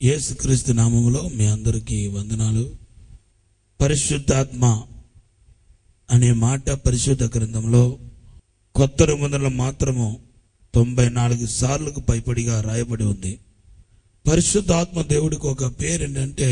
యేసుక్రీస్తు నామములో మీ అందరికీ వందనాలు పరిశుద్ధాత్మ అనే మాట పరిశుద్ధ గ్రంథంలో కొత్త నిబంధనలు మాత్రము తొంభై నాలుగు సార్లకు పైపడిగా రాయబడి ఉంది పరిశుద్ధాత్మ దేవుడికి ఒక పేరు ఏంటంటే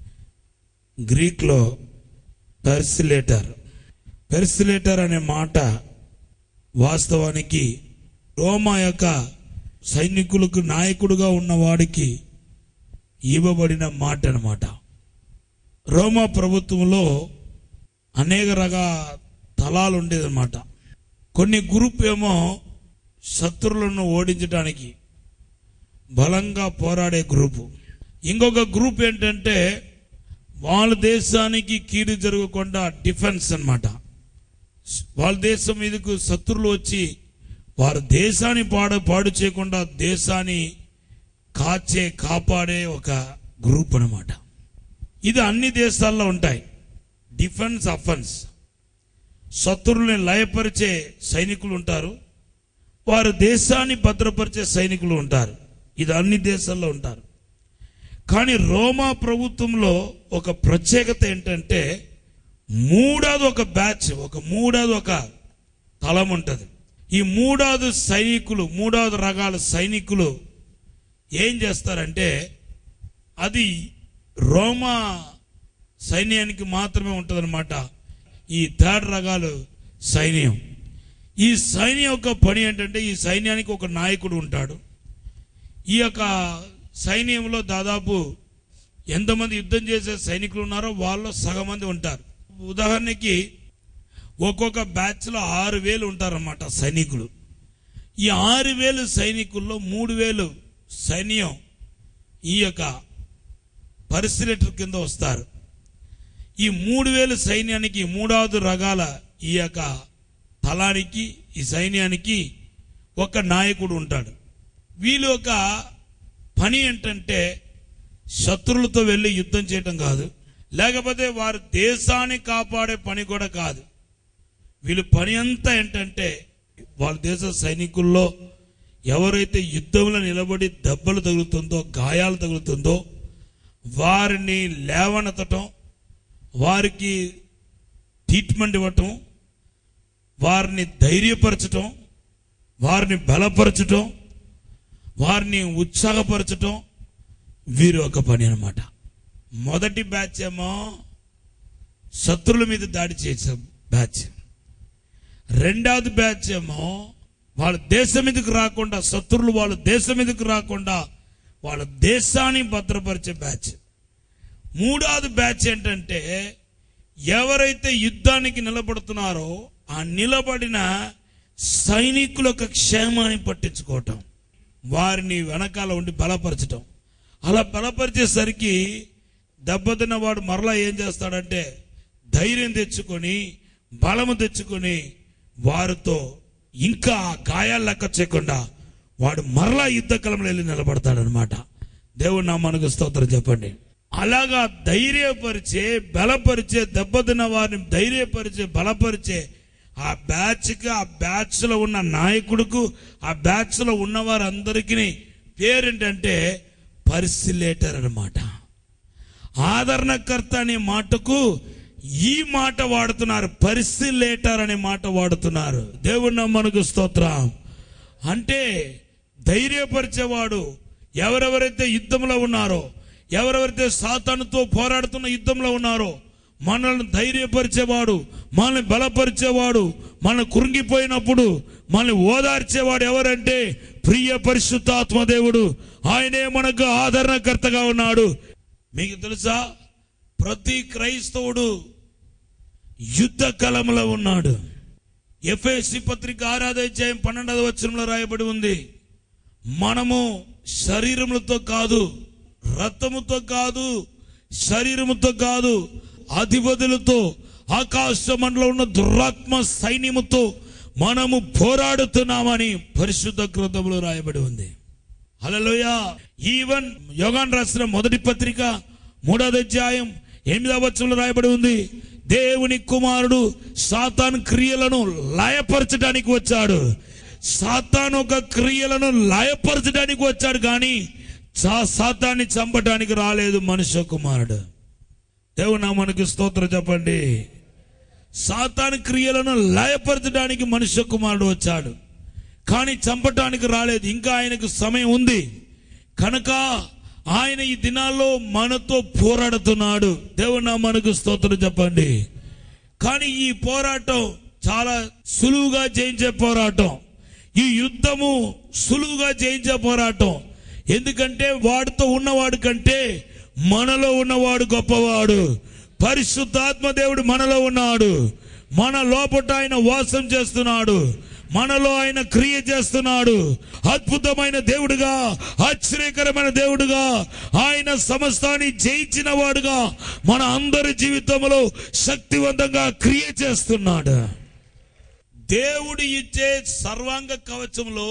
గ్రీక్లో పెర్సిలేటర్ పెర్సిలేటర్ అనే మాట వాస్తవానికి రోమా యొక్క సైనికులకు నాయకుడుగా ఉన్నవాడికి ఇవ్వబడిన మాట అన్నమాట రోమా ప్రభుత్వంలో అనేక రకాల తలాలు ఉండేదన్నమాట కొన్ని గ్రూప్ ఏమో శత్రువులను ఓడించడానికి బలంగా పోరాడే గ్రూపు ఇంకొక గ్రూప్ ఏంటంటే వాళ్ళ దేశానికి కీడు జరగకుండా డిఫెన్స్ అన్నమాట వాళ్ళ దేశం మీదకు శత్రువులు వచ్చి వారి దేశాన్ని పాడు పాడు చేయకుండా దేశాన్ని కాచే కాపాడే ఒక గ్రూప్ అన్నమాట ఇది అన్ని దేశాల్లో ఉంటాయి డిఫెన్స్ అఫెన్స్ శత్రువుల్ని లయపరిచే సైనికులు ఉంటారు వారు దేశాన్ని భద్రపరిచే సైనికులు ఉంటారు ఇది అన్ని దేశాల్లో ఉంటారు కానీ రోమా ప్రభుత్వంలో ఒక ప్రత్యేకత ఏంటంటే మూడోది ఒక బ్యాచ్ ఒక మూడోది ఒక తలం ఉంటుంది ఈ మూడోది సైనికులు మూడోది రకాల సైనికులు ఏం చేస్తారంటే అది రోమా సైన్యానికి మాత్రమే ఉంటుందన్నమాట ఈ థర్డ్ రకాలు సైన్యం ఈ సైన్యం యొక్క పని ఏంటంటే ఈ సైన్యానికి ఒక నాయకుడు ఉంటాడు ఈ యొక్క సైన్యంలో దాదాపు ఎంతమంది యుద్ధం చేసే సైనికులు ఉన్నారో వాళ్ళు సగం మంది ఉంటారు ఉదాహరణకి ఒక్కొక్క బ్యాచ్లో ఆరు వేలు ఉంటారన్నమాట సైనికులు ఈ ఆరు వేలు సైనికుల్లో మూడు వేలు సైన్యం ఈ యొక్క పరిశీలటర్ కింద వస్తారు ఈ మూడు వేలు సైన్యానికి మూడవది రకాల ఈ యొక్క తలానికి ఈ సైన్యానికి ఒక నాయకుడు ఉంటాడు వీళ్ళ యొక్క పని ఏంటంటే శత్రువులతో వెళ్ళి యుద్ధం చేయటం కాదు లేకపోతే వారి దేశాన్ని కాపాడే పని కూడా కాదు వీళ్ళ పని అంతా ఏంటంటే వాళ్ళ దేశ సైనికుల్లో ఎవరైతే యుద్ధంలో నిలబడి దెబ్బలు తగులుతుందో గాయాలు తగులుతుందో వారిని లేవనెత్తటం వారికి ట్రీట్మెంట్ ఇవ్వటం వారిని ధైర్యపరచటం వారిని బలపరచటం వారిని ఉత్సాహపరచటం వీరి ఒక పని అన్నమాట మొదటి బ్యాచ్ ఏమో శత్రువుల మీద దాడి చేసే బ్యాచ్ రెండవది బ్యాచ్ ఏమో వాళ్ళ దేశం మీదకి రాకుండా శత్రువులు వాళ్ళ దేశం మీదకి రాకుండా వాళ్ళ దేశాన్ని భద్రపరిచే బ్యాచ్ మూడవది బ్యాచ్ ఏంటంటే ఎవరైతే యుద్ధానికి నిలబడుతున్నారో ఆ నిలబడిన సైనికుల యొక్క క్షేమాన్ని పట్టించుకోవటం వారిని వెనకాల ఉండి బలపరచటం అలా బలపరిచేసరికి దెబ్బతిన్న వాడు మరలా ఏం చేస్తాడంటే ధైర్యం తెచ్చుకొని బలము తెచ్చుకొని వారితో ఇంకా ఆ గాయాలు లెక్క చేయకుండా వాడు మరలా యుద్ధ కలంలో వెళ్ళి నిలబడతాడనమాట దేవుడు నా మనకు స్తోత్రం చెప్పండి అలాగా ధైర్యపరిచే బలపరిచే దెబ్బతిన్న వారిని ధైర్యపరిచే బలపరిచే ఆ బ్యాచ్కి ఆ బ్యాచ్ లో ఉన్న నాయకుడుకు ఆ బ్యాచ్ లో ఉన్న వారందరికీ పేరేంటంటే పరిశీలేటర్ అన్నమాట ఆదరణకర్త అనే మాటకు ఈ మాట వాడుతున్నారు పరిశీలేటర్ అనే మాట వాడుతున్నారు దేవుడు మనకు స్తోత్రం అంటే ధైర్యపరిచేవాడు ఎవరెవరైతే యుద్ధంలో ఉన్నారో ఎవరెవరైతే సాతానుతో పోరాడుతున్న యుద్ధంలో ఉన్నారో మనల్ని ధైర్యపరిచేవాడు మనల్ని బలపరిచేవాడు మన కృంగిపోయినప్పుడు మనల్ని ఓదార్చేవాడు ఎవరంటే ప్రియ పరిశుద్ధాత్మ దేవుడు ఆయనే మనకు ఆదరణకర్తగా ఉన్నాడు మీకు తెలుసా ప్రతి క్రైస్తవుడు యుద్ధ కలంలో ఉన్నాడు ఎఫ్ఎస్సి పత్రిక ఆరాధ్యాయం పన్నెండవ వచనంలో రాయబడి ఉంది మనము శరీరములతో కాదు రక్తముతో కాదు శరీరముతో కాదు అధిపతులతో ఆకాశ మండలం ఉన్న దురాత్మ సైన్యముతో మనము పోరాడుతున్నామని పరిశుద్ధ గ్రంథంలో రాయబడి ఉంది హలోయ ఈవెన్ యోగాన్ రాసిన మొదటి పత్రిక మూడవ అధ్యాయం ఎనిమిదవ వచనంలో రాయబడి ఉంది దేవుని కుమారుడు సాతాన్ క్రియలను లయపరచడానికి వచ్చాడు సాతాన్ ఒక క్రియలను లయపరచడానికి వచ్చాడు కానీ సా సాతాన్ని చంపడానికి రాలేదు మనుష్య కుమారుడు దేవుడు నా మనకి స్తోత్రం చెప్పండి సాతాను క్రియలను లయపరచడానికి మనుష్య కుమారుడు వచ్చాడు కానీ చంపటానికి రాలేదు ఇంకా ఆయనకు సమయం ఉంది కనుక ఆయన ఈ దినాల్లో మనతో పోరాడుతున్నాడు దేవుడు నా మనకు స్తోత్రం చెప్పండి కానీ ఈ పోరాటం చాలా సులువుగా జయించే పోరాటం ఈ యుద్ధము సులువుగా జయించే పోరాటం ఎందుకంటే వాడితో ఉన్నవాడు కంటే మనలో ఉన్నవాడు గొప్పవాడు పరిశుద్ధాత్మ దేవుడు మనలో ఉన్నాడు మన లోపట ఆయన వాసం చేస్తున్నాడు మనలో ఆయన క్రియ చేస్తున్నాడు అద్భుతమైన దేవుడుగా ఆశ్చర్యకరమైన దేవుడుగా ఆయన సమస్తాన్ని జయించిన వాడుగా మన అందరి జీవితంలో శక్తివంతంగా క్రియ చేస్తున్నాడు దేవుడు ఇచ్చే సర్వాంగ కవచంలో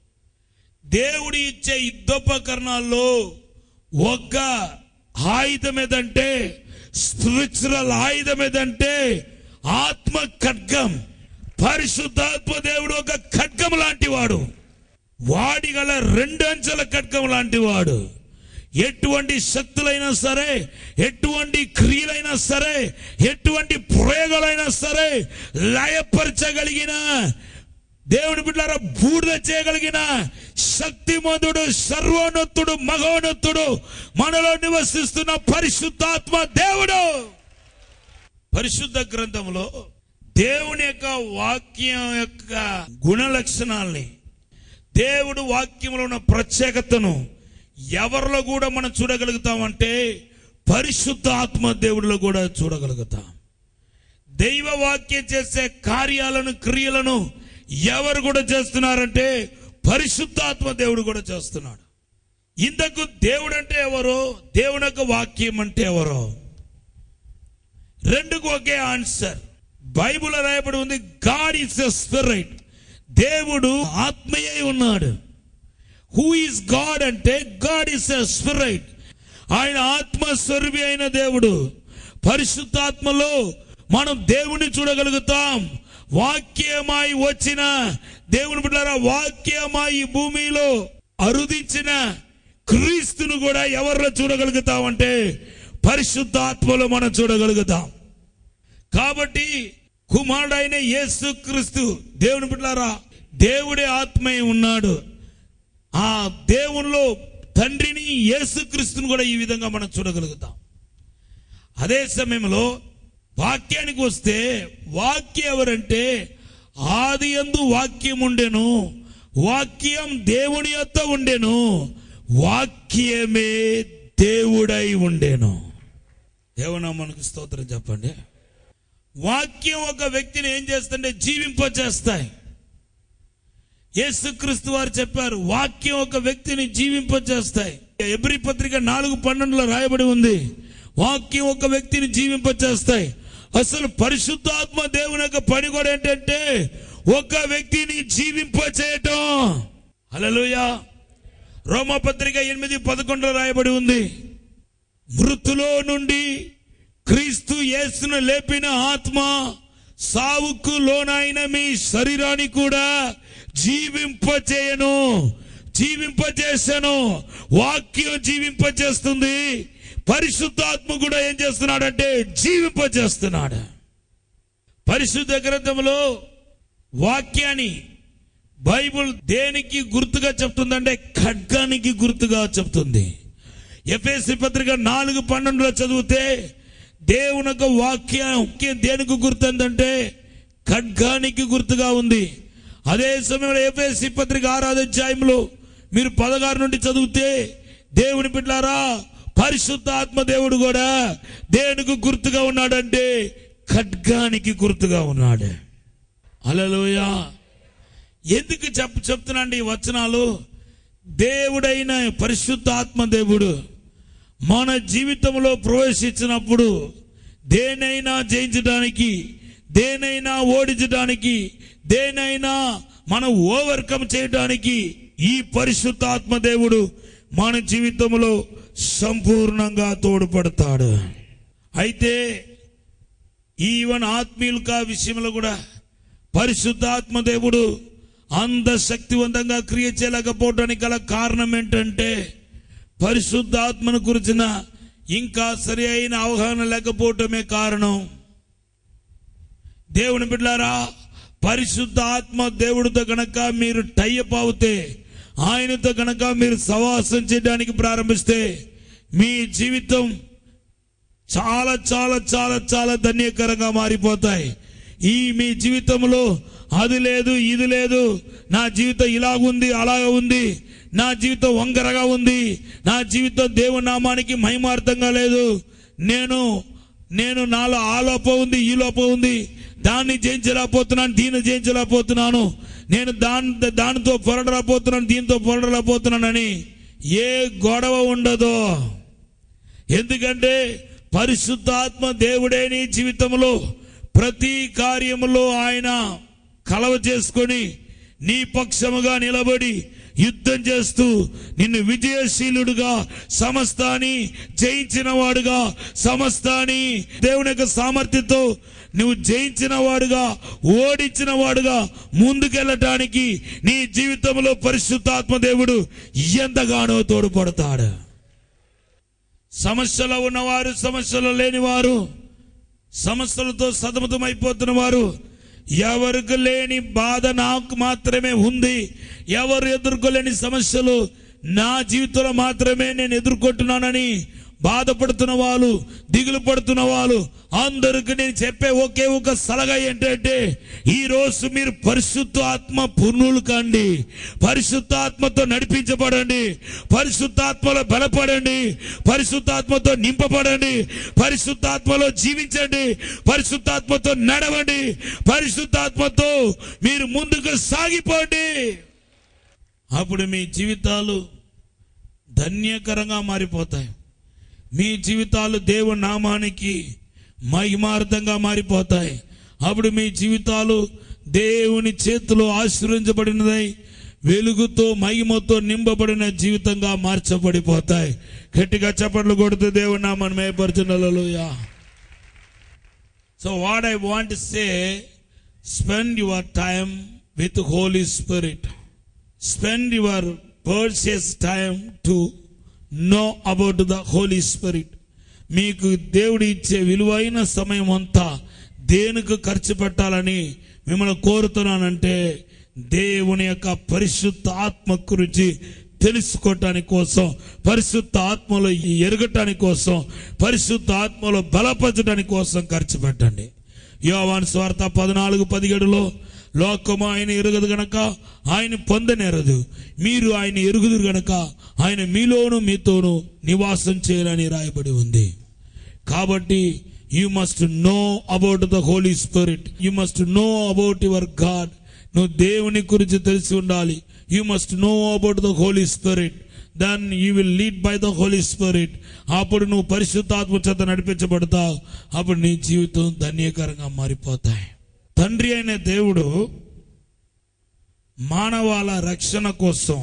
దేవుడు ఇచ్చే యుద్ధోపకరణాల్లో ఒక్క ఆయుధం ఏదంటే స్పిరిచువల్ ఆయుధం ఏదంటే ఆత్మ ఖడ్గం పరిశుద్ధాత్మ దేవుడు ఒక ఖడ్గం లాంటి వాడు వాడి గల రెండు అంచెల ఖడ్గం లాంటి వాడు ఎటువంటి శక్తులైనా సరే ఎటువంటి క్రియలైనా సరే ఎటువంటి ప్రయోగాలైనా సరే లయపరచగలిగిన దేవుని బిడ్డారా బూడిద చేయగలిగిన శక్తిమంతుడు సర్వోన్నతుడు మగోన్నతుడు మనలో నివసిస్తున్న పరిశుద్ధాత్మ దేవుడు పరిశుద్ధ గ్రంథంలో దేవుని యొక్క వాక్యం యొక్క గుణ లక్షణాల్ని దేవుడు వాక్యంలో ఉన్న ప్రత్యేకతను ఎవరిలో కూడా మనం చూడగలుగుతామంటే పరిశుద్ధ ఆత్మ దేవుడిలో కూడా చూడగలుగుతాం దైవ వాక్యం చేసే కార్యాలను క్రియలను ఎవరు కూడా చేస్తున్నారంటే పరిశుద్ధాత్మ దేవుడు కూడా చేస్తున్నాడు ఇంతకు దేవుడు అంటే ఎవరో దేవుని యొక్క వాక్యం అంటే ఎవరో రెండుకు ఒకే ఆన్సర్ బైబుల్ రాయబడి ఉంది గాడ్ ఇస్ ఎ స్పిరిట్ దేవుడు ఆత్మయే ఉన్నాడు హూ ఇస్ గాడ్ అంటే గాడ్ ఇస్ ఎ స్పిరిట్ ఆయన ఆత్మస్వరూపి అయిన దేవుడు పరిశుద్ధాత్మలో మనం దేవుని చూడగలుగుతాం వాక్యమై వచ్చిన దేవుని బిడ్డారా వాక్యమై ఈ భూమిలో అరుదించిన క్రీస్తును కూడా ఎవరిలో చూడగలుగుతామంటే పరిశుద్ధాత్మలో మనం చూడగలుగుతాం కాబట్టి కుమారుడైన యేసు క్రీస్తు దేవుని బిడ్డారా దేవుడే ఆత్మై ఉన్నాడు ఆ దేవునిలో తండ్రిని యేసుక్రీస్తుని కూడా ఈ విధంగా మనం చూడగలుగుతాం అదే సమయంలో వాక్యానికి వస్తే వాక్యం ఎవరంటే ఆది ఎందు వాక్యం ఉండెను వాక్యం దేవుని యొక్క ఉండెను వాక్యమే దేవుడై ఉండెను దేవునా మనకు స్తోత్రం చెప్పండి వాక్యం ఒక వ్యక్తిని ఏం చేస్తుంటే జీవింపచేస్తాయి యేసుక్రీస్తు వారు చెప్పారు వాక్యం ఒక వ్యక్తిని జీవింపచేస్తాయి ఎబ్రి పత్రిక నాలుగు పన్నెండులో రాయబడి ఉంది వాక్యం ఒక వ్యక్తిని జీవింపచేస్తాయి అసలు పరిశుద్ధాత్మ దేవుని యొక్క పని కూడా ఏంటంటే ఒక వ్యక్తిని జీవింపచేయటం హల్లెలూయా రోమపత్రిక ఎనిమిది పదకొండులో రాయబడి ఉంది మృతులో నుండి క్రీస్తు యేసును లేపిన ఆత్మ సావుకు లోనైన మీ శరీరాన్ని కూడా జీవింపచేయను జీవింపచేశాను వాక్యం జీవింపచేస్తుంది పరిశుద్ధాత్మ కూడా ఏం చేస్తున్నాడంటే జీవింపచేస్తున్నాడు పరిశుద్ధ గ్రంథంలో వాక్యాన్ని బైబుల్ దేనికి గుర్తుగా చెప్తుందంటే ఖడ్గానికి గుర్తుగా చెప్తుంది ఎఫ్ఎస్సి పత్రిక నాలుగు పన్నెండులో చదివితే దేవుని యొక్క వాక్యం దేనికి గుర్తుందంటే ఖడ్గానికి గుర్తుగా ఉంది అదే సమయంలో ఎఫ్ఎస్సి పత్రిక ఆరాధ అధ్యాయంలో మీరు పదహారు నుండి చదివితే దేవుని బిడ్డారా పరిశుద్ధ ఆత్మ దేవుడు కూడా దేనికి గుర్తుగా ఉన్నాడంటే ఖడ్గానికి గుర్తుగా ఉన్నాడు అలలోయ ఎందుకు చెప్ చెప్తున్నాండి ఈ వచనాలు దేవుడైన పరిశుద్ధ ఆత్మ దేవుడు మన జీవితంలో ప్రవేశించినప్పుడు దేనైనా జయించడానికి దేనైనా ఓడించడానికి దేనైనా మనం ఓవర్కమ్ చేయడానికి ఈ పరిశుద్ధాత్మ దేవుడు మన జీవితంలో సంపూర్ణంగా తోడ్పడతాడు అయితే ఈవెన్ ఆత్మీయులక విషయంలో కూడా పరిశుద్ధాత్మ దేవుడు అంత శక్తివంతంగా క్రియ చేయలేకపోవడానికి గల కారణం ఏంటంటే పరిశుద్ధాత్మను గురించిన ఇంకా సరి అయిన అవగాహన లేకపోవటమే కారణం దేవుని బిడ్డారా పరిశుద్ధ ఆత్మ దేవుడితో గనక మీరు టైఅప్ అవుతే ఆయనతో గనక మీరు సవాసం చేయడానికి ప్రారంభిస్తే మీ జీవితం చాలా చాలా చాలా చాలా ధన్యకరంగా మారిపోతాయి ఈ మీ జీవితంలో అది లేదు ఇది లేదు నా జీవితం ఇలాగుంది అలాగ ఉంది నా జీవితం వంకరగా ఉంది నా జీవితం దేవుని నామానికి మహిమార్థంగా లేదు నేను నేను నాలో ఆ లోపం ఉంది ఈ లోపం ఉంది దాన్ని జయించలేకపోతున్నాను దీన్ని జయించలేకపోతున్నాను నేను దాని దానితో పొరడలేకపోతున్నాను దీంతో పొరడలేకపోతున్నానని ఏ గొడవ ఉండదో ఎందుకంటే పరిశుద్ధాత్మ దేవుడే నీ జీవితంలో ప్రతి కార్యములో ఆయన కలవ చేసుకొని నీ పక్షముగా నిలబడి యుద్ధం చేస్తూ నిన్ను విజయశీలుడుగా సమస్తాన్ని జయించిన వాడుగా సమస్తాన్ని దేవుని యొక్క సామర్థ్యంతో నువ్వు జయించిన వాడుగా ఓడించిన వాడుగా ముందుకెళ్ళటానికి నీ జీవితంలో పరిశుద్ధాత్మ దేవుడు ఎంతగానో తోడ్పడతాడు సమస్యలో ఉన్నవారు సమస్యలో లేనివారు సమస్యలతో సతమతమైపోతున్న వారు ఎవరికి లేని బాధ నాకు మాత్రమే ఉంది ఎవరు ఎదుర్కోలేని సమస్యలు నా జీవితంలో మాత్రమే నేను ఎదుర్కొంటున్నానని బాధపడుతున్న వాళ్ళు దిగులు పడుతున్న వాళ్ళు అందరికి నేను చెప్పే ఒకే ఒక సలహా ఏంటంటే ఈ రోజు మీరు పరిశుద్ధ ఆత్మ పూర్ణులు కండి పరిశుద్ధాత్మతో నడిపించబడండి పరిశుద్ధాత్మలో బలపడండి పరిశుద్ధాత్మతో నింపబడండి పరిశుద్ధాత్మలో జీవించండి పరిశుద్ధాత్మతో నడవండి పరిశుద్ధాత్మతో మీరు ముందుకు సాగిపోండి అప్పుడు మీ జీవితాలు ధన్యకరంగా మారిపోతాయి మీ జీవితాలు దేవుని నామానికి మహిమార్థంగా మారిపోతాయి అప్పుడు మీ జీవితాలు దేవుని చేతిలో ఆశ్రయించబడినదై వెలుగుతో మహిమతో నింపబడిన జీవితంగా మార్చబడిపోతాయి గట్టిగా చప్పట్లు కొడుతూ దేవుని నామాన్ని మేపరచునలలుయా so what I want say spend your time with Holy Spirit spend your precious time to know about the Holy Spirit మీకు దేవుడు ఇచ్చే విలువైన సమయం అంతా దేనికి ఖర్చు పెట్టాలని మిమ్మల్ని కోరుతున్నానంటే దేవుని యొక్క పరిశుద్ధ ఆత్మ గురించి తెలుసుకోవటానికి కోసం పరిశుద్ధ ఆత్మలో ఎరగటానికి కోసం పరిశుద్ధ ఆత్మలో బలపరచడానికి కోసం ఖర్చు పెట్టండి యోవాన్ స్వార్థ పద్నాలుగు పదిహేడులో లోకము ఆయన ఎరుగదు గనక ఆయన పొందనేరదు మీరు ఆయన ఎరుగుదురు గనక ఆయన మీలోను మీతోను నివాసం చేయాలని రాయబడి ఉంది కాబట్టి you must know about the Holy Spirit you must know about your God నువ్వు దేవుని గురించి తెలిసి ఉండాలి you must know about the Holy Spirit then you will lead by the Holy Spirit అప్పుడు నువ్వు పరిశుద్ధాత్మ చేత నడిపించబడతావు అప్పుడు నీ జీవితం ధన్యకరంగా మారిపోతాయి తండ్రి అయిన దేవుడు మానవాల రక్షణ కోసం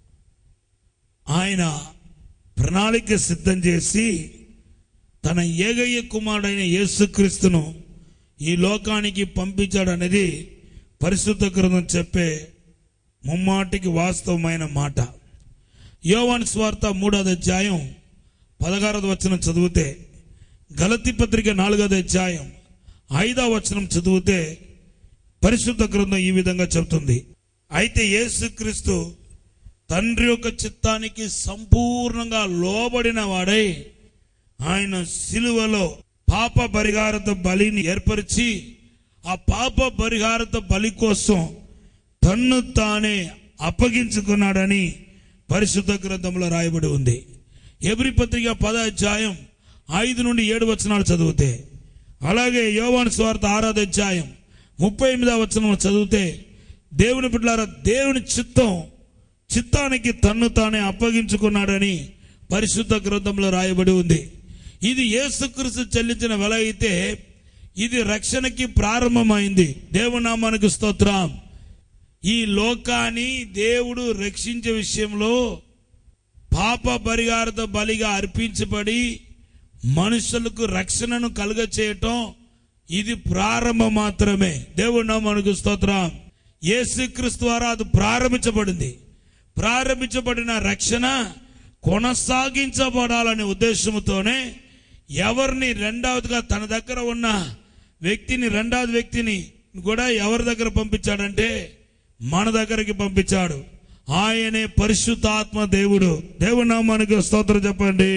ఆయన ప్రణాళిక సిద్ధం చేసి తన ఏగయ్య కుమారుడైన యేసుక్రీస్తును ఈ లోకానికి పంపించాడు అనేది పరిశుద్ధ గ్రంథం చెప్పే ముమ్మాటికి వాస్తవమైన మాట యోవాన్ స్వార్థ మూడోది అధ్యాయం పదహారవ వచనం చదివితే గలతి పత్రిక నాలుగోది అధ్యాయం ఐదవ వచనం చదివితే పరిశుద్ధ గ్రంథం ఈ విధంగా చెబుతుంది అయితే యేసుక్రీస్తు తండ్రి యొక్క చిత్తానికి సంపూర్ణంగా లోబడిన వాడై ఆయన సిలువలో పాప పరిహారత బలిని ఏర్పరిచి ఆ పాప పరిహారత బలి కోసం తన్ను తానే అప్పగించుకున్నాడని పరిశుద్ధ గ్రంథంలో రాయబడి ఉంది ఎబ్రి పత్రిక పద అధ్యాయం ఐదు నుండి ఏడు వచనాలు చదివితే అలాగే యోవాను స్వార్థ ఆరాధ అధ్యాయం ముప్పై ఎనిమిదవ వచనం చదివితే దేవుని బిడ్డలారా దేవుని చిత్తం చిత్తానికి తన్ను తానే అప్పగించుకున్నాడని పరిశుద్ధ గ్రంథంలో రాయబడి ఉంది ఇది యేసుక్రీస్తు చెల్లించిన వెల అయితే ఇది రక్షణకి ప్రారంభమైంది దేవునామానికి స్తోత్రం ఈ లోకాన్ని దేవుడు రక్షించే విషయంలో పాప పరిహారత బలిగా అర్పించబడి మనుషులకు రక్షణను కలుగ చేయటం ఇది ప్రారంభం మాత్రమే దేవుడు నామానికి స్తోత్రం యేసుక్రీస్తు ద్వారా అది ప్రారంభించబడింది ప్రారంభించబడిన రక్షణ కొనసాగించబడాలనే ఉద్దేశంతోనే ఎవరిని రెండవదిగా తన దగ్గర ఉన్న వ్యక్తిని రెండవది వ్యక్తిని కూడా ఎవరి దగ్గర పంపించాడంటే మన దగ్గరికి పంపించాడు ఆయనే పరిశుద్ధాత్మ దేవుడు దేవుడు నామానికి స్తోత్రం చెప్పండి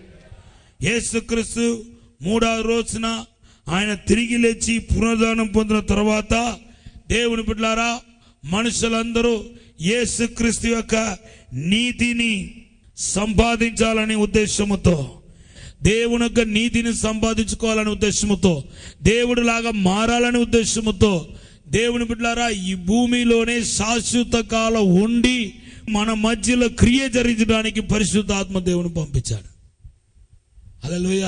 యేసుక్రీస్తు మూడవ రోజున ఆయన తిరిగి లేచి పునరుద్ధానం పొందిన తర్వాత దేవుని బిడ్డారా మనుషులందరూ యేసుక్రీస్తు యొక్క నీతిని సంపాదించాలనే ఉద్దేశముతో దేవుని యొక్క నీతిని సంపాదించుకోవాలనే ఉద్దేశముతో దేవుడు లాగా మారాలనే ఉద్దేశముతో దేవుని బిడ్డారా ఈ భూమిలోనే శాశ్వత కాలం ఉండి మన మధ్యలో క్రియ జరిగించడానికి పరిశుద్ధాత్మ దేవుని పంపించాడు హల్లెలూయా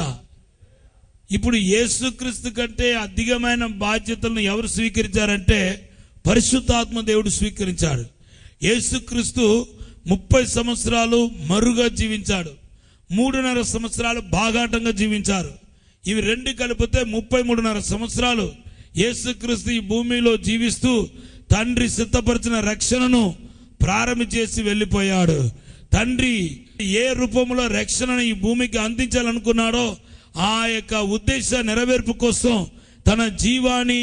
ఇప్పుడు యేసుక్రీస్తు కంటే అధికమైన బాధ్యతలను ఎవరు స్వీకరించారంటే పరిశుద్ధాత్మ దేవుడు స్వీకరించాడు యేసుక్రీస్తు ముప్పై సంవత్సరాలు మరుగా జీవించాడు మూడున్నర సంవత్సరాలు బాగాటంగా జీవించారు ఇవి రెండు కలిపితే ముప్పై మూడున్నర సంవత్సరాలు యేసుక్రీస్తు ఈ భూమిలో జీవిస్తూ తండ్రి సిద్ధపరిచిన రక్షణను ప్రారంభించేసి వెళ్ళిపోయాడు తండ్రి ఏ రూపంలో రక్షణను ఈ భూమికి అందించాలనుకున్నాడో ఆ యొక్క ఉద్దేశ నెరవేర్పు కోసం తన జీవాన్ని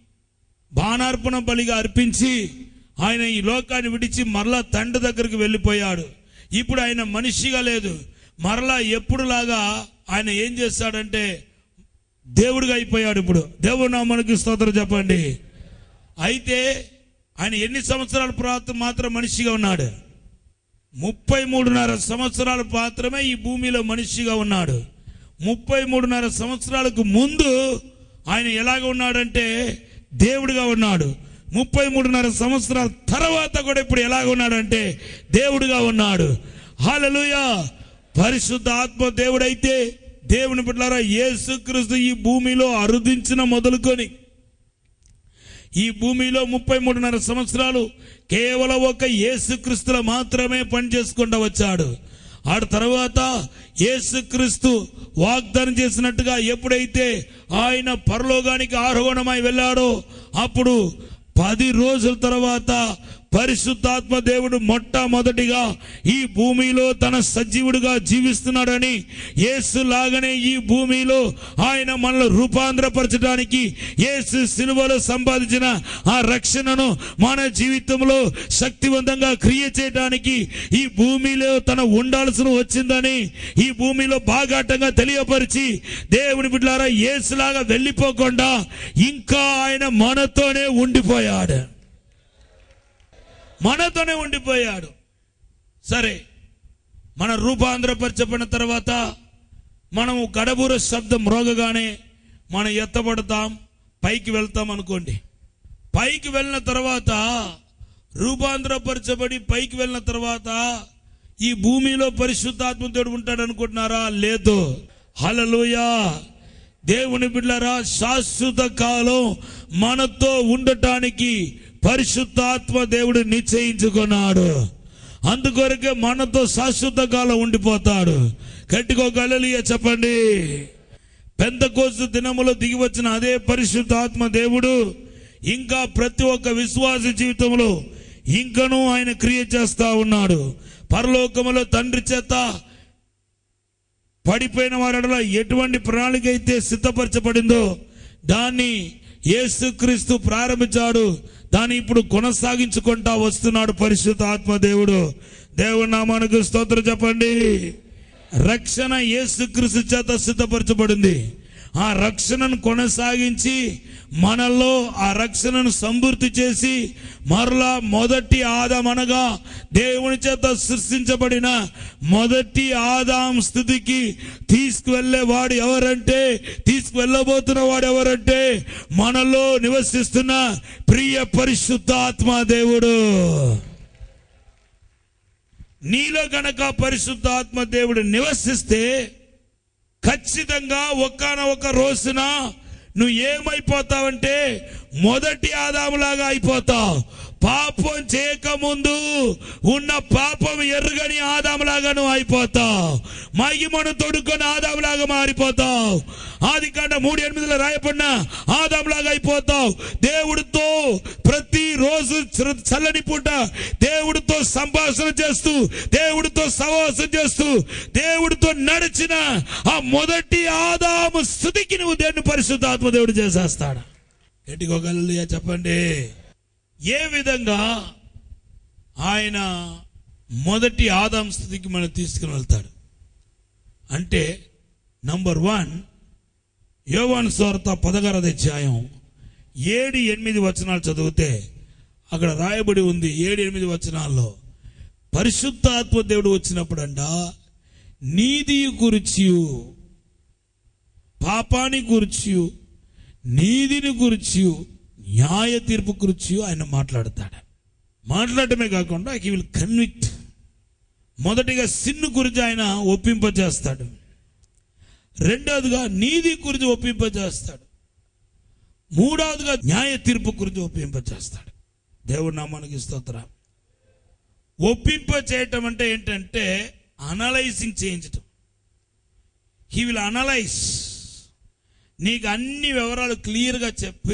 బాణార్పణ బలిగా అర్పించి ఆయన ఈ లోకాన్ని విడిచి మరలా తండ్రి దగ్గరికి వెళ్ళిపోయాడు ఇప్పుడు ఆయన మనిషిగా లేదు మరలా ఎప్పుడులాగా ఆయన ఏం చేస్తాడంటే దేవుడిగా అయిపోయాడు ఇప్పుడు దేవుడు నా మనకి స్తోత్రం చెప్పండి అయితే ఆయన ఎన్ని సంవత్సరాల తర్వాత మాత్రం మనిషిగా ఉన్నాడు ముప్పై మూడున్నర సంవత్సరాలు మాత్రమే ఈ భూమిలో మనిషిగా ఉన్నాడు ముప్పై మూడున్నర సంవత్సరాలకు ముందు ఆయన ఎలాగ ఉన్నాడంటే దేవుడిగా ఉన్నాడు ముప్పై మూడున్నర సంవత్సరాల తర్వాత కూడా ఇప్పుడు ఎలాగ ఉన్నాడంటే దేవుడిగా ఉన్నాడు హాలలుయా పరిశుద్ధ ఆత్మ దేవుడైతే దేవుని బిడ్డలారా యేసుక్రీస్తు ఈ భూమిలో అరుదించిన మొదలుకొని ఈ భూమిలో ముప్పై మూడున్నర సంవత్సరాలు కేవలం ఒక యేసుక్రీస్తులో మాత్రమే పనిచేసుకుంటూ వచ్చాడు ఆ తర్వాత యేసుక్రీస్తు వాగ్దానం చేసినట్టుగా ఎప్పుడైతే ఆయన పరలోకానికి ఆరోహణమై వెళ్ళాడో అప్పుడు పది రోజుల తర్వాత పరిశుద్ధాత్మ దేవుడు మొట్టమొదటిగా ఈ భూమిలో తన సజీవుడిగా జీవిస్తున్నాడని యేసు లాగానే ఈ భూమిలో ఆయన మనల్ని రూపాంతరపరచడానికి యేసు సిలువలో సంపాదించిన ఆ రక్షణను మన జీవితంలో శక్తివంతంగా క్రియ చేయడానికి ఈ భూమిలో తన ఉండాల్సిన వచ్చిందని ఈ భూమిలో బాగాటంగా తెలియపరిచి దేవుని బిడ్డారా యేసులాగా వెళ్ళిపోకుండా ఇంకా ఆయన మనతోనే ఉండిపోయాడు మనతోనే ఉండిపోయాడు సరే మన రూపాంతరపరచబడిన తర్వాత మనము గడబూర శబ్దం మ్రోగగానే మనం ఎత్తబడతాం పైకి వెళ్తాం అనుకోండి పైకి వెళ్ళిన తర్వాత రూపాంతరపరచబడి పైకి వెళ్ళిన తర్వాత ఈ భూమిలో పరిశుద్ధాత్మ దేవుడు ఉంటాడు అనుకుంటున్నారా లేదు హలలుయా దేవుని బిడ్డలారా శాశ్వత కాలం మనతో ఉండటానికి పరిశుద్ధాత్మ దేవుడు నిశ్చయించుకున్నాడు అందుకొరకే మనతో శాశ్వత కాలం ఉండిపోతాడు గట్టిగా గలలియ చెప్పండి పెద్ద కోసు దినములో దిగి వచ్చిన అదే పరిశుద్ధాత్మ దేవుడు ఇంకా ప్రతి ఒక్క విశ్వాస జీవితంలో ఇంకనూ ఆయన క్రియ చేస్తా ఉన్నాడు పరలోకములో తండ్రి చేత పడిపోయిన వారిలో ఎటువంటి ప్రణాళిక అయితే సిద్ధపరచబడిందో దాన్ని యేసుక్రీస్తు ప్రారంభించాడు దాన్ని ఇప్పుడు కొనసాగించుకుంటా వస్తున్నాడు పరిశుద్ధ ఆత్మ దేవుడు దేవుడి నామానికి స్తోత్రం చెప్పండి రక్షణ యేసుక్రీస్తు చేత సిద్ధపరచబడింది ఆ రక్షణను కొనసాగించి మనలో ఆ రక్షణను సమృద్ధి చేసి మరలా మొదటి ఆదాం అనగా దేవుని చేత సృష్టించబడిన మొదటి ఆదాం స్థితికి తీసుకువెళ్ళే వాడు ఎవరంటే తీసుకువెళ్ళబోతున్న వాడు ఎవరంటే మనలో నివసిస్తున్న ప్రియ పరిశుద్ధాత్మ దేవుడు నీలో గనక పరిశుద్ధాత్మ దేవుడు నివసిస్తే ఖచ్చితంగా ఒక్కనొక రోజున నువ్వు ఏమైపోతావంటే మొదటి ఆదాములాగా అయిపోతావు పాపం చేయకముందు ఉన్న పాపం ఎరుగని ఆదాములాగా నువ్వు అయిపోతావు మహిమను తొడుకొని ఆదాములాగా మారిపోతావు ఆది కాండ మూడు ఎనిమిదిలో రాయబడిన ఆదాంలాగా అయిపోతావు దేవుడితో ప్రతి రోజు చ- చల్లని పూట దేవుడితో సంభాషణ చేస్తూ దేవుడితో సవాసం చేస్తూ దేవుడితో నడిచిన ఆ మొదటి ఆదాము స్థుతికి నువ్వు దేవుని పరిశుద్ధాత్మ దేవుడు చేసేస్తాడు ఎటుకోగలయా చెప్పండి ఏ విధంగా ఆయన మొదటి ఆదాం స్థితికి మనం తీసుకుని వెళ్తాడు అంటే నంబర్ వన్ యోవాను స్వార్త పదహారవ అధ్యాయం ఏడు ఎనిమిది వచనాలు చదివితే అక్కడ రాయబడి ఉంది ఏడు ఎనిమిది వచనాల్లో పరిశుద్ధాత్మ దేవుడు వచ్చినప్పుడంట నీతి గురించి పాపాన్ని గురించి నీతిని గురించి న్యాయ తీర్పు గురించి ఆయన మాట్లాడతాడు మాట్లాడటమే కాకుండా హీ విల్ కన్విక్ట్ మొదటిగా సిన్ను గురించి ఆయన ఒప్పింపజేస్తాడు రెండవదిగా నీతి గురించి ఒప్పింపజేస్తాడు మూడవదిగా న్యాయ తీర్పు గురించి ఒప్పింపజేస్తాడు దేవుడు నామానికి స్తోత్రం ఒప్పింప చేయటం అంటే ఏంటంటే అనలైజింగ్ చేయించటం హీ విల్ అనలైజ్ నీకు అన్ని వివరాలు క్లియర్గా చెప్పి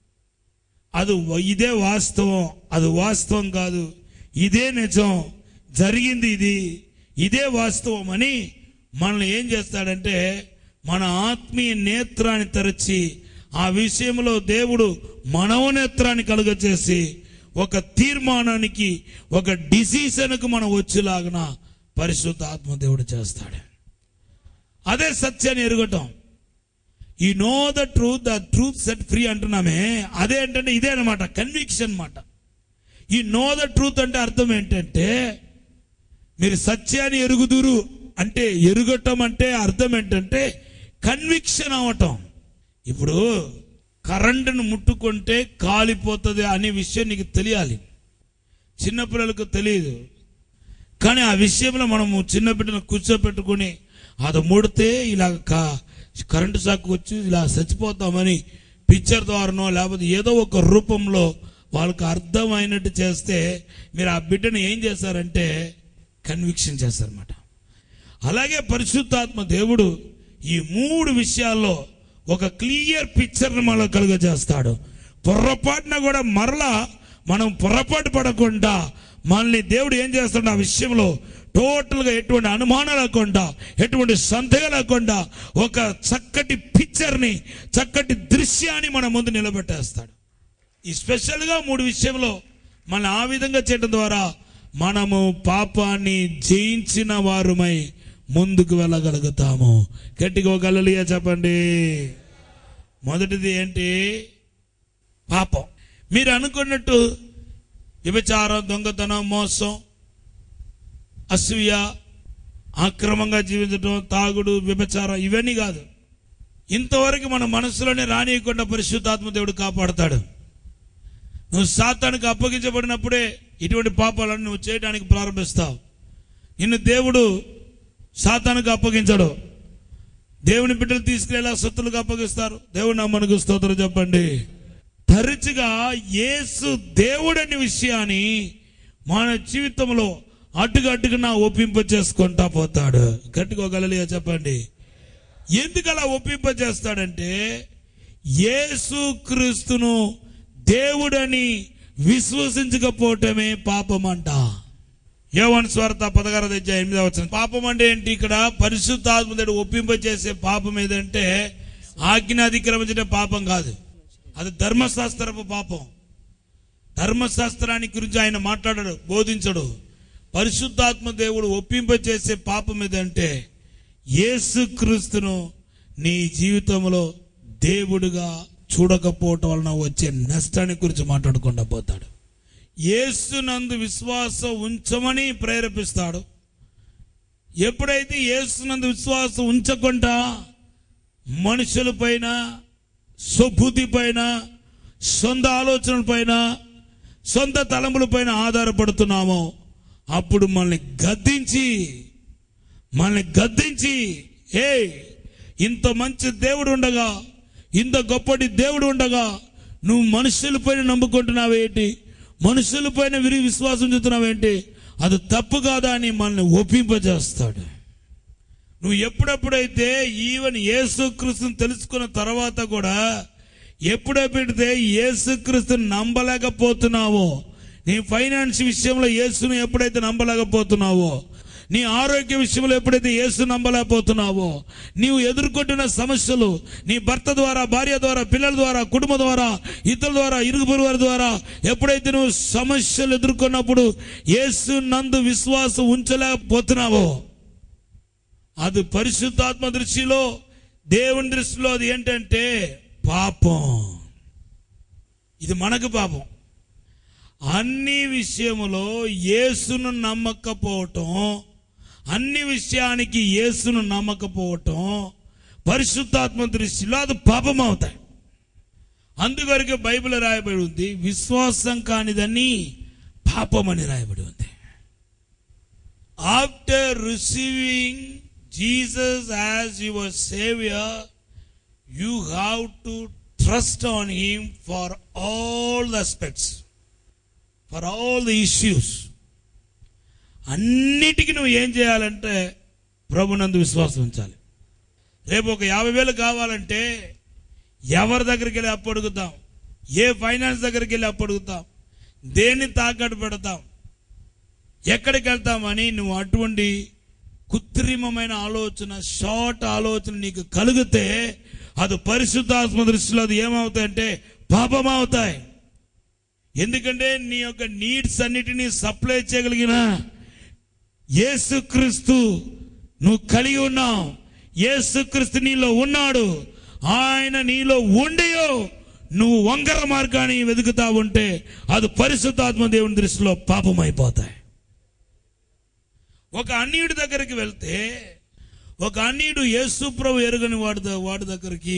అది వ- ఇదే వాస్తవం అది వాస్తవం కాదు ఇదే నిజం జరిగింది ఇది ఇదే వాస్తవం అని మనల్ని ఏం చేస్తాడంటే మన ఆత్మీయ నేత్రాన్ని తెరచి ఆ విషయంలో దేవుడు మనోనేత్రాన్ని కలుగచేసి ఒక తీర్మానానికి ఒక డిసిషన్కు మనం వచ్చేలాగిన పరిశుద్ధ ఆత్మ దేవుడు చేస్తాడు అదే సత్యాన్ని ఎరగటం ఈ know the truth the truth set free అంటున్నామే అదే ఏంటంటే ఇదే అనమాట కన్విక్షన్ మాట ఈ నో ద ట్రూత్ అంటే అర్థం ఏంటంటే మీరు సత్యాన్ని ఎరుగుదురు అంటే ఎరుగటం అంటే అర్థం ఏంటంటే కన్విక్షన్ అవటం ఇప్పుడు కరెంటును ముట్టుకుంటే కాలిపోతుంది అనే విషయం నీకు తెలియాలి చిన్నపిల్లలకు తెలియదు కానీ ఆ విషయంలో మనము చిన్న బిడ్డను కూర్చోబెట్టుకుని అది ముడితే ఇలా కా- కరెంటు షాక్ వచ్చి ఇలా చచ్చిపోతామని పిక్చర్ ద్వారానో లేకపోతే ఏదో ఒక రూపంలో వాళ్ళకి అర్థమైనట్టు చేస్తే మీరు ఆ బిడ్డను ఏం చేస్తారంటే కన్విక్షన్ చేస్తారన్నమాట అలాగే పరిశుద్ధాత్మ దేవుడు ఈ మూడు విషయాల్లో ఒక క్లియర్ పిక్చర్ని మనలో కలుగజేస్తాడు పొర్రపాటున కూడా మరలా మనం పొరపాటు పడకుండా మనల్ని దేవుడు ఏం చేస్తాడు ఆ విషయంలో టోటల్గా ఎటువంటి అనుమానం లేకుండా ఎటువంటి సందేహం లేకుండా ఒక చక్కటి పిక్చర్ని చక్కటి దృశ్యాన్ని మన ముందు నిలబెట్టేస్తాడు ఈ స్పెషల్గా మూడు విషయంలో మన ఆ విధంగా చేయడం ద్వారా మనము పాపాన్ని జయించిన వారుమై ముందుకు వెళ్ళగలుగుతాము గట్టిగా గలలియా చెప్పండి మొదటిది ఏంటి పాపం మీరు అనుకున్నట్టు వ్యభిచారం దొంగతనం మోసం అసూయ అక్రమంగా జీవించడం తాగుడు వ్యభిచారం ఇవన్నీ కాదు ఇంతవరకు మన మనసులోనే రానియకుండా పరిశుద్ధాత్మ దేవుడు కాపాడతాడు నువ్వు సాతానికి అప్పగించబడినప్పుడే ఇటువంటి పాపాలను నువ్వు చేయడానికి ప్రారంభిస్తావు నిన్ను దేవుడు సాతానికి అప్పగించడు దేవుని బిడ్డలు తీసుకెళ్ళి సొత్తులకు అప్పగిస్తారు దేవుడు నమ్మనికి స్తోత్రం చెప్పండి తరచుగా యేసు దేవుడని విషయాన్ని మన జీవితంలో అడ్డుగా అడ్డుగా ఒప్పింప చేసుకుంటా పోతాడు గట్టిగా గలలియా చెప్పండి ఎందుకు అలా ఒప్పింప చేస్తాడంటే యేసు క్రీస్తును దేవుడని విశ్వసించకపోవటమే పాపం అంట యోవన్ స్వార్థ పదహారు తెచ్చా ఎనిమిదవ వచ్చిన పాపం అంటే ఏంటి ఇక్కడ పరిశుద్ధాత్మదేవుడు ఒప్పింప చేసే పాపం ఏదంటే ఆజ్ఞ అతిక్రమించడం పాపం కాదు అది ధర్మశాస్త్రపు పాపం ధర్మశాస్త్రాన్ని గురించి ఆయన మాట్లాడడు బోధించడు పరిశుద్ధాత్మ దేవుడు ఒప్పింప చేసే పాపం ఏదంటే యేసుక్రీస్తును నీ జీవితంలో దేవుడుగా చూడకపోవటం వలన వచ్చే నష్టాన్ని గురించి మాట్లాడుకుండా పోతాడు యేసునందు విశ్వాసం ఉంచమని ప్రేరేపిస్తాడు ఎప్పుడైతే యేసునందు విశ్వాసం ఉంచకుండా మనుషుల పైన స్వబుద్ధి పైన సొంత ఆలోచనల పైన సొంత తలంపుల పైన ఆధారపడుతున్నామో అప్పుడు మనల్ని గద్దించి మనల్ని గద్దించి ఏ ఇంత మంచి దేవుడు ఉండగా ఇంత గొప్పటి దేవుడు ఉండగా నువ్వు మనుషులపైన నమ్ముకుంటున్నావేంటి మనుషులపైన విరిగి విశ్వాసం చూస్తున్నావేంటి అది తప్పు కాదా అని మనల్ని ఒప్పింపజేస్తాడు నువ్వు ఎప్పుడెప్పుడైతే ఈవెన్ యేసుక్రీస్తుని తెలుసుకున్న తర్వాత కూడా ఎప్పుడెప్పుడైతే యేసుక్రీస్తుని నమ్మలేకపోతున్నావో నీ ఫైనాన్స్ విషయంలో యేసును ఎప్పుడైతే నమ్మలేకపోతున్నావో నీ ఆరోగ్య విషయంలో ఎప్పుడైతే యేసు నమ్మలేకపోతున్నావో నీవు ఎదుర్కొంటున్న సమస్యలు నీ భర్త ద్వారా భార్య ద్వారా పిల్లల ద్వారా కుటుంబం ద్వారా ఇతరుల ద్వారా ఇరుగు పొరుగు వారి ద్వారా ఎప్పుడైతే నువ్వు సమస్యలు ఎదుర్కొన్నప్పుడు యేసు నందు విశ్వాసం ఉంచలేకపోతున్నావో అది పరిశుద్ధాత్మ దృష్టిలో దేవుని దృష్టిలో అది ఏంటంటే పాపం ఇది మనకు పాపం అన్ని విషయములో యేసును నమ్మకపోవటం అన్ని విషయానికి యేసును నమ్మకపోవటం పరిశుద్ధాత్మ దృష్టిలో అది పాపం అవుతాయి అందుకొరకే బైబిల్ రాయబడి ఉంది విశ్వాసం కానిదని పాపం అని రాయబడి ఉంది after receiving Jesus as your saviour you have to trust on him for all the aspects for all the issues అన్నిటికీ నువ్వు ఏం చేయాలంటే ప్రభునందు విశ్వాసం ఉంచాలి రేపు ఒక యాభై వేలు కావాలంటే ఎవరి దగ్గరికి వెళ్ళి అప్పు అడుగుతాం ఏ ఫైనాన్స్ దగ్గరికి వెళ్ళి అప్పు అడుగుతాం దేన్ని తాకట్టు పెడతాం ఎక్కడికి వెళ్తామని నువ్వు అటువంటి కృత్రిమమైన ఆలోచన షార్ట్ ఆలోచన నీకు కలిగితే అది పరిశుద్ధాత్మ దృష్టిలో అది ఏమవుతాయంటే పాపమవుతాయి ఎందుకంటే నీ యొక్క నీడ్స్ అన్నిటినీ సప్లై చేయగలిగిన యేసుక్రీస్తు నువ్వు కలిగి ఉన్నావు యేసుక్రీస్తు నీలో ఉన్నాడు ఆయన నీలో ఉండియో నువ్వు వంకర మార్గాన్ని వెతుకుతా ఉంటే అది పరిశుద్ధాత్మ దేవుని దృష్టిలో పాపమైపోతాయి ఒక అన్యుడి దగ్గరికి వెళ్తే ఒక అన్యుడు యేసు ప్రభు ఎరుగని వాడి ద- వాడి దగ్గరికి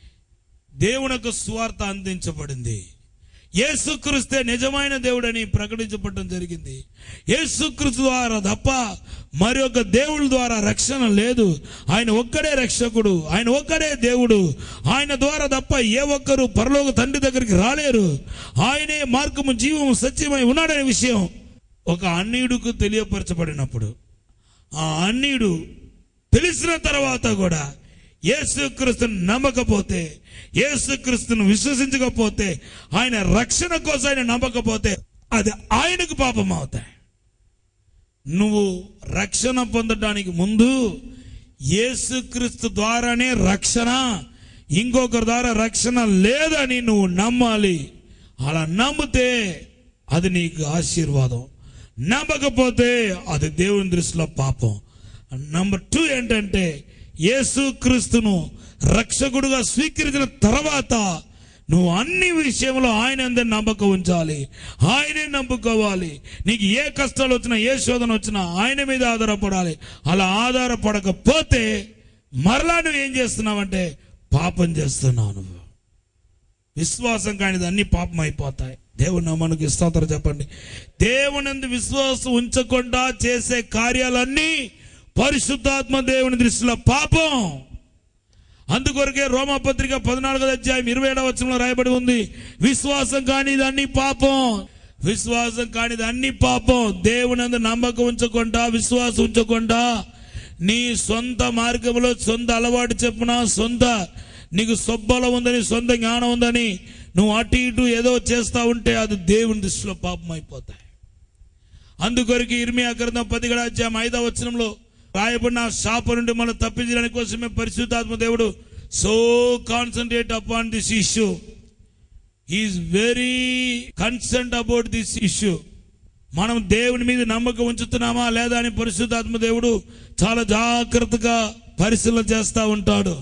దేవునకు స్వార్థ అందించబడింది యేసుక్రీస్తే నిజమైన దేవుడని ప్రకటించబడడం జరిగింది యేసుక్రీస్తు ద్వారా తప్ప మరి ఒక దేవుడి ద్వారా రక్షణ లేదు ఆయన ఒక్కడే రక్షకుడు ఆయన ఒక్కడే దేవుడు ఆయన ద్వారా తప్ప ఏ ఒక్కరు పరలోక తండ్రి దగ్గరికి రాలేరు ఆయనే మార్గము జీవము సత్యమై ఉన్నాడనే విషయం ఒక అన్యుడుకు తెలియపరచబడినప్పుడు ఆ అన్యుడు తెలిసిన తర్వాత కూడా యేసుక్రీస్తుని నమ్మకపోతే యేసుక్రీస్తును విశ్వసించకపోతే ఆయన రక్షణ కోసం ఆయన నమ్మకపోతే అది ఆయనకు పాపం అవుతాయి నువ్వు రక్షణ పొందడానికి ముందు యేసుక్రీస్తు ద్వారానే రక్షణ ఇంకొకరి ద్వారా రక్షణ లేదని నువ్వు నమ్మాలి అలా నమ్మితే అది నీకు ఆశీర్వాదం నమ్మకపోతే అది దేవుని దృష్టిలో పాపం నంబర్ టూ ఏంటంటే యేసుక్రీస్తును రక్షకుడుగా స్వీకరించిన తర్వాత నువ్వు అన్ని విషయంలో ఆయన అందరి నమ్మకం ఉంచాలి ఆయనే నమ్ముకోవాలి నీకు ఏ కష్టాలు వచ్చినా ఏ శోధన వచ్చినా ఆయన మీద ఆధారపడాలి అలా ఆధారపడకపోతే మరలా నువ్వు ఏం చేస్తున్నావంటే పాపం చేస్తున్నావు నువ్వు విశ్వాసం కానిది అన్ని పాపం అయిపోతాయి దేవుని మనకి స్తోత్రం చెప్పండి దేవునందు విశ్వాసం ఉంచకుండా చేసే కార్యాలన్నీ పరిశుద్ధాత్మ దేవుని దృష్టిలో పాపం అందుకొరకే రోమపత్రిక పద్నాలుగో అధ్యాయం ఇరవై ఏడవ వచనంలో రాయబడి ఉంది విశ్వాసం కానిది అన్ని పాపం విశ్వాసం కానిది అన్ని పాపం దేవునందు నమ్మకం ఉంచకుండా విశ్వాసం ఉంచకుండా నీ సొంత మార్గంలో సొంత అలవాటు చెప్పున సొంత నీకు సొబ్బలం ఉందని సొంత జ్ఞానం ఉందని నువ్వు అటు ఇటు ఏదో చేస్తా ఉంటే అది దేవుని దృష్టిలో పాపం అయిపోతాయి అందుకొరకు ఇర్మియా గ్రంథం పదిగడ అధ్యాయం ఐదవ వచనంలో రాయబడిన ఆ శాప నుండి మనం తప్పించడానికి కోసమే పరిశుద్ధాత్మ దేవుడు so concentrate upon this issue is very concern about this issue మనం దేవుని మీద నమ్మకం ఉంచుతున్నామా లేదా అని పరిశుద్ధాత్మ దేవుడు చాలా జాగ్రత్తగా పరిశీలన చేస్తూ ఉంటాడు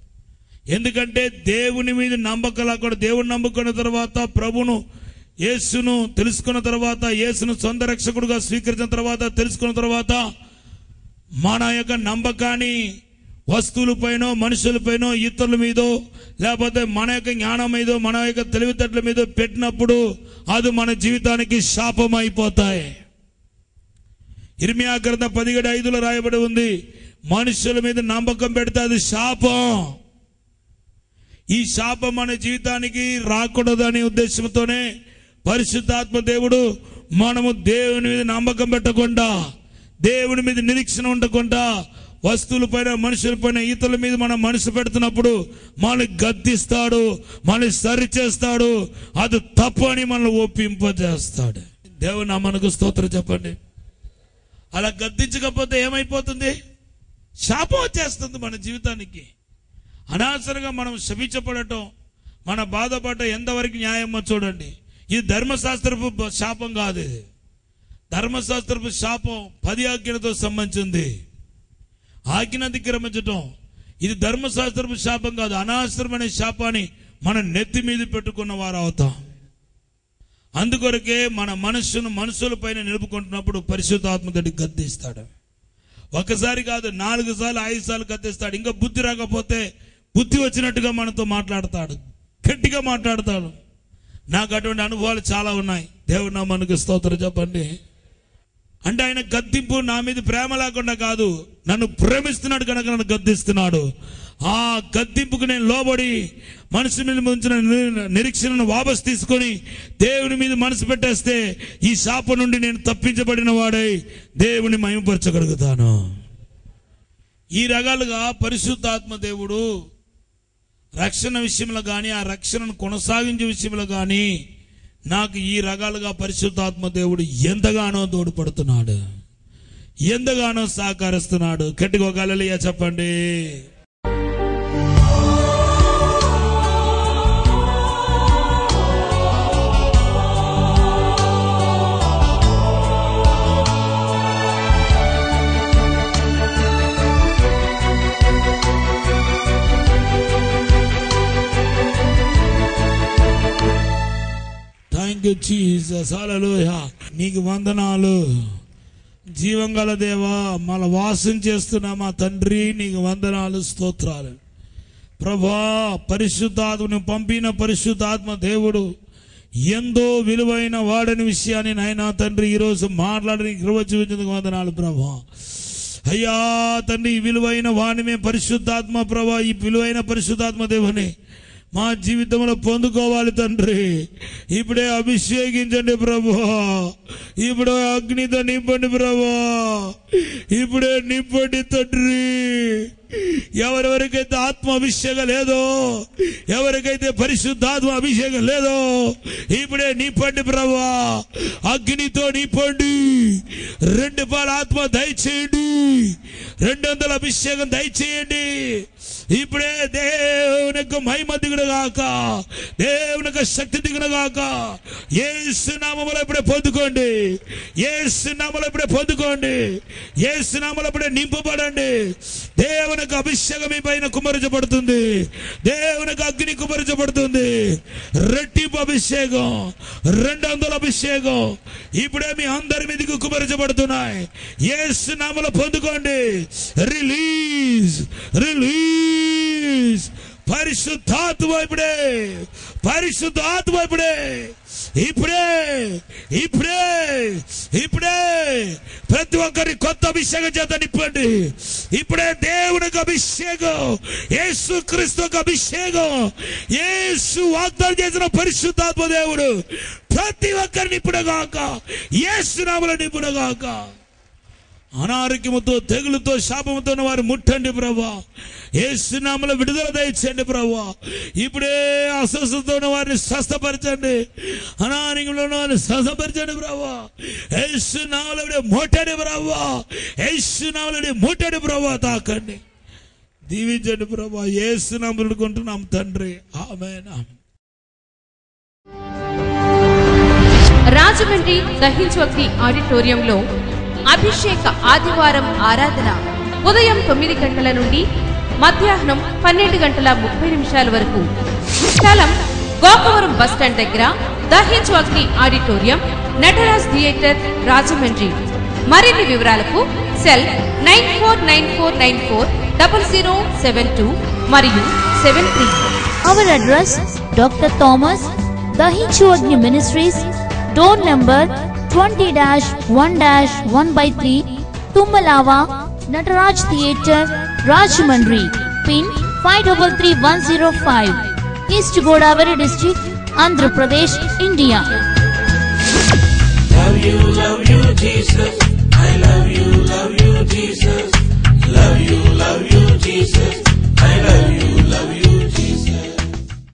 ఎందుకంటే దేవుని మీద నమ్మకం లేకుండా దేవుని నమ్ముకున్న తర్వాత ప్రభును యేసును తెలుసుకున్న తర్వాత యేసును సొంత రక్షకుడుగా స్వీకరించిన తర్వాత తెలుసుకున్న తర్వాత మన యొక్క నమ్మకాన్ని వస్తువులపైనో మనుషులపైనో ఇతరుల మీదో లేకపోతే మన యొక్క జ్ఞానం మీదో మన యొక్క తెలివితేటల మీదో పెట్టినప్పుడు అది మన జీవితానికి శాపం అయిపోతాయి ఇర్మియా గ్రంథం పదిహేడు ఐదులో రాయబడి ఉంది మనుషుల మీద నమ్మకం పెడితే అది శాపం ఈ శాపం మన జీవితానికి రాకూడదనే ఉద్దేశంతోనే పరిశుద్ధాత్మ దేవుడు మనము దేవుని మీద నమ్మకం పెట్టకుండా దేవుని మీద నిరీక్షణ ఉండకుండా వస్తువుల పైన మనుషుల పైన ఇతరుల మీద మనం మనసు పెడుతున్నప్పుడు మనల్ని గద్దిస్తాడు మనల్ని సరి చేస్తాడు అది తప్పు అని మనల్ని ఒప్పింపజేస్తాడు దేవుని నా మనకు స్తోత్రం చెప్పండి అలా గద్దించకపోతే ఏమైపోతుంది శాపం వచ్చేస్తుంది మన జీవితానికి అనవసరంగా మనం శపించబడటం మన బాధపడటం ఎంతవరకు న్యాయమో చూడండి ఇది ధర్మశాస్త్రపు బ- శాపం కాదు ఇది ధర్మశాస్త్రపు శాపం పది ఆజ్ఞలతో సంబంధించింది ఆజ్ఞ అతిక్రమించటం ఇది ధర్మశాస్త్రపు శాపం కాదు అనవసరమైన శాపాన్ని మన నెత్తి మీద పెట్టుకున్న వారు అవుతాం అందుకొరకే మన మనస్సును మనసుల పైన నిలుపుకుంటున్నప్పుడు పరిశుద్ధాత్మ దగ్గరికి గద్దిస్తాడు ఒకసారి కాదు నాలుగు సార్లు ఐదు సార్లు గద్దిస్తాడు ఇంకా బుద్ధి రాకపోతే బుద్ధి వచ్చినట్టుగా మనతో మాట్లాడతాడు గట్టిగా మాట్లాడతాడు నాకు అటువంటి అనుభవాలు చాలా ఉన్నాయి దేవుడు నా మనకు స్తోత్రం చెప్పండి అంటే ఆయన గద్దింపు నా మీద ప్రేమ లేకుండా కాదు నన్ను ప్రేమిస్తున్నాడు కనుక నన్ను గద్దిస్తున్నాడు ఆ గద్దింపుకు నేను లోబడి మనసు మీద ఉంచిన ని- నిరీక్షణను వాపస్ తీసుకొని దేవుని మీద మనసు పెట్టేస్తే ఈ శాప నుండి నేను తప్పించబడిన వాడై దేవుని మహిమపరచగలుగుతాను ఈ రకాలుగా పరిశుద్ధాత్మ దేవుడు రక్షణ విషయంలో కానీ ఆ రక్షణను కొనసాగించే విషయంలో కానీ నాకు ఈ రకాలుగా పరిశుద్ధాత్మ దేవుడు ఎంతగానో తోడ్పడుతున్నాడు ఎంతగానో సహకరిస్తున్నాడు గట్టిగా ఒక హల్లెలూయా చెప్పండి థ్యాంక్ యూ జీసస్ హల్లెలూయా నీకు వందనాలు జీవం గల దేవా మన వాసం చేస్తున్న మా తండ్రి నీకు వందనాలు స్తోత్రాలు ప్రభా పరిశుద్ధాత్మను పంపిన పరిశుద్ధాత్మ దేవుడు ఎంతో విలువైన వాడని విషయాన్ని నాయనా తండ్రి ఈరోజు మాట్లాడని కృప చూపించేందుకు వందనాలు ప్రభా అయ్యా తండ్రి ఈ విలువైన వాణిమే పరిశుద్ధాత్మ ప్రభా ఈ విలువైన పరిశుద్ధాత్మ దేవుని మా జీవితంలో పొందుకోవాలి తండ్రి ఇప్పుడే అభిషేకించండి ప్రభు ఇప్పుడే అగ్నితో నింపండి ప్రభు ఇప్పుడే నింపండి తండ్రి ఎవరెవరికైతే ఆత్మ అభిషేకం లేదో ఎవరికైతే పరిశుద్ధాత్మ అభిషేకం లేదో ఇప్పుడే నింపండి ప్రభా అగ్నితో నింపండి రెండు పాల ఆత్మ దయచేయండి రెండు వందల అభిషేకం దయచేయండి ఇప్పుడే దేవునికి మహిమ దిగుడు గాక దేవునికి శక్తి దిగుడు గాక ఏసు నామములో ఇప్పుడే పొందుకోండి ఏసు నామములో ఇప్పుడే పొందుకోండి ఏసు నామములో ఇప్పుడే నింపబడండి దేవునికి అభిషేకం మీ పైన కుమరించబడుతుంది దేవునికి అగ్ని కుమరించబడుతుంది రెట్టింపు అభిషేకం రెండు వందల అభిషేకం ఇప్పుడే మీ అందరి మీదకి కుమరించబడుతున్నాయి ఏసు నామములో పొందుకోండి రిలీజ్ రిలీజ్ పరిశుద్ధాత్మ ఇప్పుడే పరిశుద్ధాత్మ ఇప్పుడే ఇప్పుడే ఇప్పుడే ఇప్పుడే ప్రతి ఒక్కరి కొత్త అభిషేకం చేత నింపండి ఇప్పుడే దేవునికి అభిషేకం యేసు క్రీస్తుకు అభిషేకం యేసు వాగ్దానం చేసిన పరిశుద్ధాత్మ దేవుడు ప్రతి ఒక్కరిని నింపుడగాక యేసు నామలో నింపుడగాక అనారోగ్యముతో తెగులుతో శాపముతో ఉన్న వారు ముట్టండి ప్రభా ఏ సునామలో విడుదల దయచేయండి ప్రభా ఇప్పుడే అస్వస్థతో ఉన్న వారిని స్వస్థపరచండి అనారోగ్యంలో ఉన్న వారిని స్వస్థపరచండి ప్రభా ఏ సునామలో ఇప్పుడే ముట్టండి ప్రభా ఏ సునామలో ఇప్పుడే ముట్టండి ప్రభా తాకండి దీవించండి ప్రభా ఏ సునామలు కొంటున్నాం తండ్రి ఆమెనా రాజమండ్రి దహించవక్తి ఆడిటోరియంలో అభిషేక ఆదివారం ఆరాధన ఉదయం తొమ్మిది గంటల నుండి మధ్యాహ్నం పన్నెండు గంటల ముప్పై నిమిషాల వరకు స్థలం గోకవరం బస్టాండ్ దగ్గర దహించవక్తి ఆడిటోరియం నటరాజ్ థియేటర్ రాజమండ్రి మరిన్ని వివరాలకు cell nine four nine four nine four double zero seven two మరియు seven three Our address Dr. Thomas, The Hinchuagni Ministries, door number 20 1 1 by 3, Tumalava, Nataraj Theatre, Rajmandri, pin 533105, East Godavari District, Andhra Pradesh, India. Love you, love you, Jesus. I love you, love you,